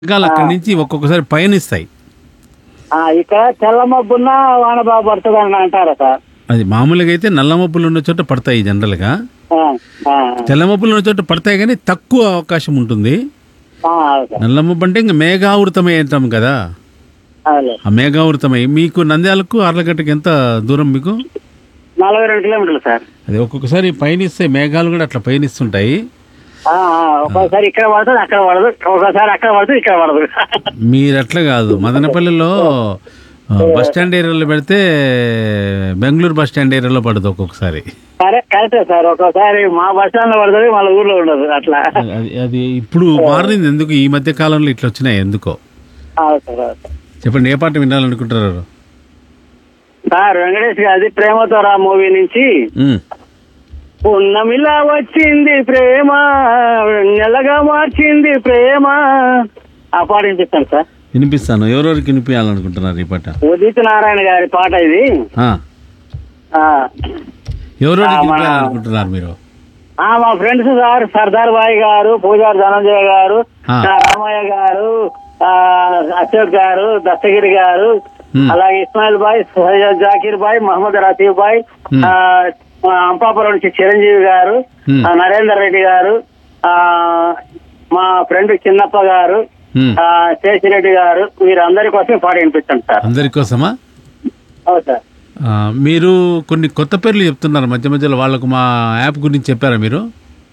మేఘాలు అక్కడి నుంచి ఒక్కొక్కసారి పయనిస్తాయి ఆ, ఇక్కడ తెల్ల మబ్బున్న వాన బాగా పడుతుంది అని అంటారు సార్ అది మామూలుగా అయితే నల్ల మబ్బులు ఉన్న చోట పడతాయి జనరల్గా ఆ, ఆ, తెల్ల మబ్బులు ఉన్న చోట పడతాయి కానీ తక్కువ అవకాశం ఉంటుంది ఆ, అవును సార్ నల్ల మబ్బు అంటే ఇంకా మేఘావృతమై అంటాం కదా అవును ఆ మేఘావృతమై మీకు నంద్యాలకు అర్లగట్టకి ఎంత దూరం మీకు నలభై రెండు కిలోమీటర్లు సార్ అది ఒక్కొక్కసారి పయనిస్తే మేఘాలు కూడా అట్లా పయనిస్తుంటాయి ఆ, ఆ, ఒక్కోసారి ఇక్కడ పడుతుంది అక్కడ పడదు ఒక్కోసారి అక్కడ పడుతుంది ఇక్కడ పడదు మీరు అట్లా కాదు మదనపల్లిలో ఆ, బస్ స్టాండ్ ఏరియాలో పెడితే బెంగళూరు బస్ స్టాండ్ ఏరియాలో పడదు ఒక్కొక్కసారి సరే కరెక్టే సార్ ఒక్కోసారి మా బస్ స్టాండ్ లో పడుతుంది మళ్ళీ ఊర్లో ఉండదు అట్లా అది అది ఇప్పుడు మారింది ఎందుకు ఈ మధ్య కాలంలో ఇట్లా వచ్చినాయి ఎందుకో అవును సార్ అవును సార్. చెప్పండి ఏ పాట వినాలనుకుంటున్నారు సార్ వెంకటేష్ గారి ప్రేమతో రా మూవీ నుంచి ఉమ్. పున్నమిలా వచ్చింది ప్రేమ నెలగా మార్చింది ప్రేమ ఆ పాట వినిపిస్తాను సార్ వినిపిస్తాను ఎవరెవరికి వినిపించాలనుకుంటున్నారు ఈ పాట ఉదిత్ నారాయణ గారి పాట ఇది ఆ. ఆ ఎవరెవరికి ఆ, మన- వినిపించాలనుకుంటున్నారు మీరు ఆ, మా ఫ్రెండ్స్ సార్ సర్దార్ బాయ్ గారు పూజారి ధనంజయ గారు ఆ. ఆ, రామయ్య గారు ఆ, అశోక్ గారు దత్తగిరి గారు Hmm. అలాగే ఇస్మాయిల్ బాయ్ సయ్యద్ జాకీర్ బాయ్ మహమ్మద్ రతీఫ్ బాయ్ Hmm. ఆ, మా అంపాపురం నుంచి చిరంజీవి గారు Hmm. ఆ, నరేందర్ రెడ్డి గారు ఆ, మా ఫ్రెండ్ చిన్నప్ప గారు ఉమ్. ఆ, శేషిరెడ్డి గారు వీరందరి కోసం పాట వినిపించండి సార్ అందరి కోసమా అవును సార్ ఆ, మీరు కొన్ని కొత్త పేర్లు చెప్తున్నారు మధ్య మధ్యలో వాళ్ళకు మా యాప్ గురించి చెప్పారా మీరు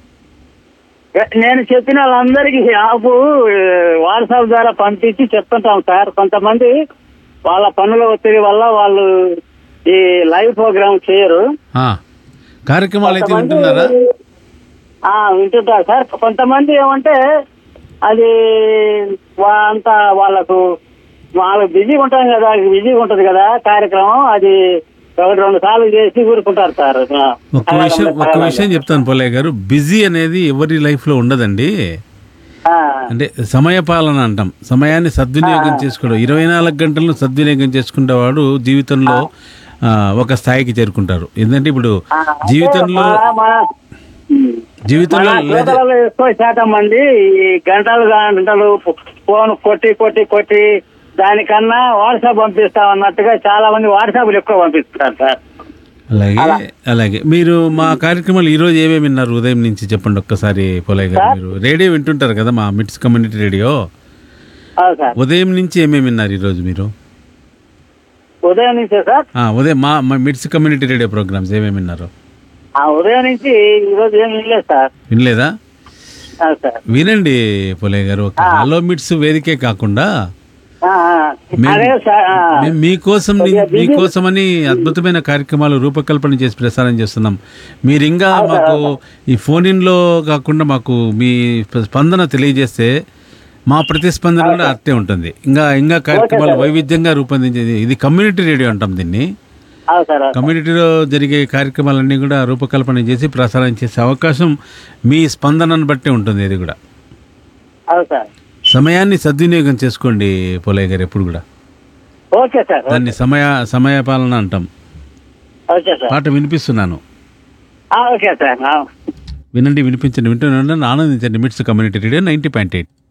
నేను చెప్పిన వాళ్ళందరికీ యాప్ వాట్సాప్ ద్వారా పంపించి చెప్తుంటాం సార్ కొంతమంది వాళ్ళ పనుల ఒత్తిడి వల్ల వాళ్ళు ఈ లైవ్ ప్రోగ్రామ్ చేయరు ఆ. కార్యక్రమాలు అయితే కొంతమంది- వింటున్నారా ఆ, వింటుంటారు సార్ కొంతమంది ఏమంటే అది వా- అంత వాళ్ళకు వాళ్ళు బిజీగా ఉంటాం కదా బిజీగా ఉంటది కదా కార్యక్రమం అది ఒకటి రెండు సార్లు చేసి ఊరుకుంటారు సార్ ఒక విషయం ఒక విషయం చెప్తాను పోలయ్య గారు బిజీ అనేది ఎవరి లైఫ్ లో ఉండదండి ఆ, అంటే సమయపాలన అంటాం సమయాన్ని సద్వినియోగం చేసుకోవడం ఇరవై నాలుగు గంటలను సద్వినియోగం చేసుకునేవాడు జీవితంలో ఆ, ఒక స్థాయికి చేరుకుంటారు ఎందుకంటే ఇప్పుడు ఆ, జీవితంలో మన- మన- జీవితంలో మన లేదా శ్రోతలలో ఎక్కువ శాతం మంది ఈ గంటలు గంటలు ఫోన్ కొట్టి కొట్టి కొట్టి దానికన్నా వాట్సాప్ పంపిస్తాం అన్నట్టుగా చాలా మంది వాట్సాప్లు ఎక్కువ పంపిస్తారు సార్ అలాగే అలాగే మీరు మా కార్యక్రమాలు ఈ రోజు ఏమేమి విన్నారు ఉదయం నుంచి చెప్పండి ఒక్కసారి పోలయ్య గారు మీరు రేడియో వింటుంటారు కదా మా మిట్స్ కమ్యూనిటీ రేడియో అవును సార్ ఉదయం నుంచి ఏమేమి విన్నారు ఈరోజు మీరు ఉదయం నుంచే సార్ ఆ, ఉదయం మా మా మిట్స్ కమ్యూనిటీ రేడియో ప్రోగ్రామ్స్ ఏమేమి విన్నారు ఆ ఉదయం నుంచి ఈ రోజు ఏం వినలేదు సార్ వినలేదా అవును సార్ వినండి పోలయ్య గారు ఒక హలో మిట్స్ వేదికే కాకుండా ఆ, ఆ. మేము- అదే సార్ ఆ. మేము మీకోసం ని- మీకోసమని అద్భుతమైన కార్యక్రమాలు రూపకల్పన చేసి ప్రసారం చేస్తున్నాం మీరు ఇంకా మాకు ఈ ఫోన్ ఇన్లో కాకుండా మాకు మీ స్పందన తెలియజేస్తే మా ప్రతిస్పందన కూడా అట్టే ఉంటుంది ఇంకా ఇంకా కార్యక్రమాలు వైవిధ్యంగా రూపొందించేది ఇది కమ్యూనిటీ రేడియో అంటాం దీన్ని అవును సార్ అవును. కమ్యూనిటీలో జరిగే కార్యక్రమాలన్నీ కూడా రూపకల్పన చేసి ప్రసారం చేసే అవకాశం మీ స్పందనను బట్టి ఉంటుంది ఇది కూడా అవును సార్ సమయాన్ని సద్వినియోగం చేసుకోండి పోలయ్య గారు ఎప్పుడు కూడా ఓకే సార్ దాన్ని సమయ సమయపాలన అంటాం ఓకే సార్ పాట వినిపిస్తున్నాను ఆ, ఓకే సార్ ఆ. వినండి వినిపించండి వింటున్నాను ఆనందించండి MITS community radio ninety point eight